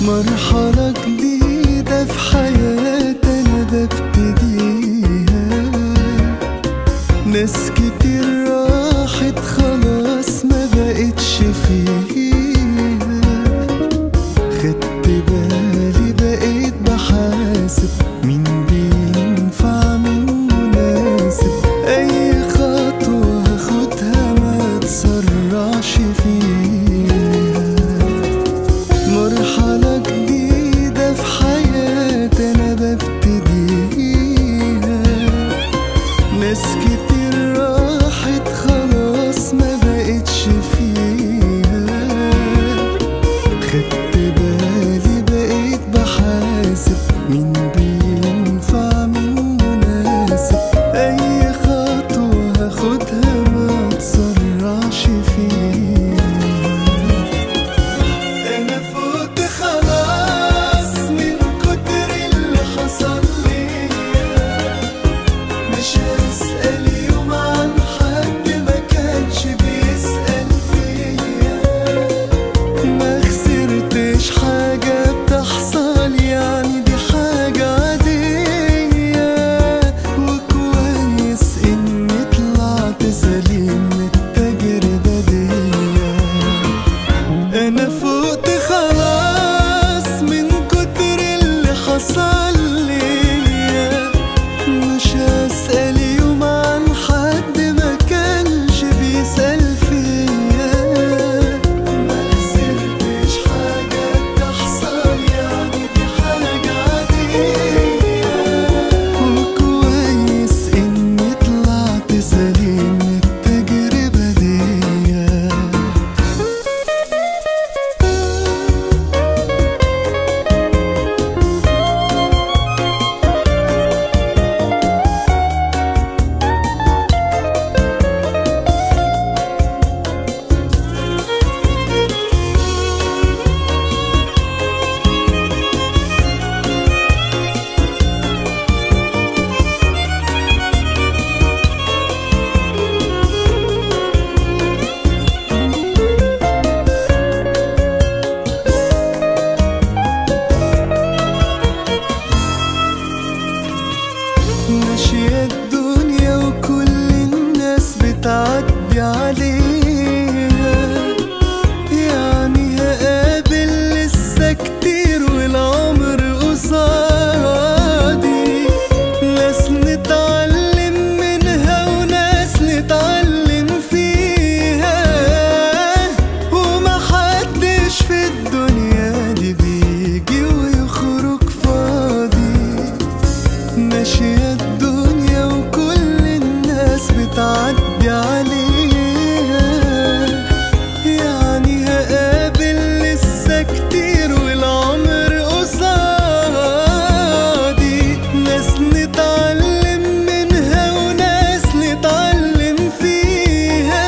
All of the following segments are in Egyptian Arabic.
مرحلة جديدة في حياتي أنا ببتديها ناس كتير راحت خلاص ما بقتش فيها خدت بالي بقيت بحاسب مين بينفع مين مناسب أي خطوة هاخدها ما تسرعش فيها مرحلة جديدة في حياتي أنا ببتديها ناس كتير راحت خلاص ما بقتش فيها خدت بالي بقيت بحاسب مين بينفع مين مناسب أي خطوة هاخدها ما تسرعش فيها انا فوت خلاص من كتر اللي حصل ليا مش هسأل يوم عن حد ما كانش بيسأل فيا ما خسرتش حاجة بتحصل يعني دي حاجة عادية وكويس اني طلعت سليم من التجربة دي انا فوت خلاص من كتر اللي حصل ليا مش هسأل يوم عن حد ما كانش بيسأل فيا ما خسرتش حاجة بتحصل يعني دي حاجة عادية وكويس اني طلعت سليم من التجربة دي ماشية الدنيا وكل الناس بتعدي عليها يعني هقابل لسه كتير والعمر قصادي ناس نتعلم منها وناس نتعلم فيها ومحدش في الدنيا دي بيجي ويخرج فاضي ماشية الدنيا وكل الناس بتعدي عليها يعني هقابل لسه كتير والعمر قصادي ناس نتعلم منها وناس نتعلم فيها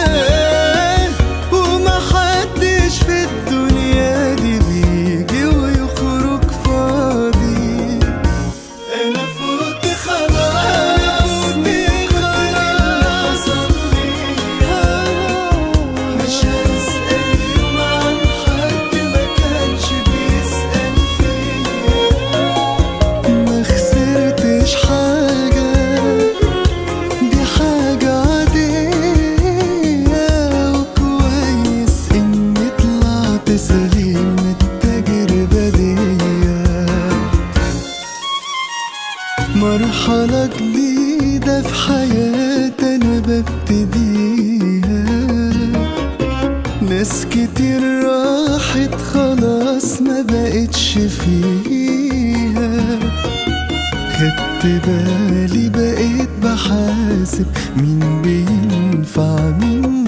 ومحدش في الدنيا دي بيجي ويخرج فاضي انا فوت خلاص من كتر اللي حصل ليا مش هسأل يوم عن حد ما كانش بيسأل فيا ما خسرتش حاجة دي حاجة عادية وكويس اني طلعت سليم من التجربة دي مرحلة جديدة في حياتي أنا ببتديها ناس كتير راحت خلاص ما بقتش فيها خدت بالي بقيت بحاسب مين بينفع مين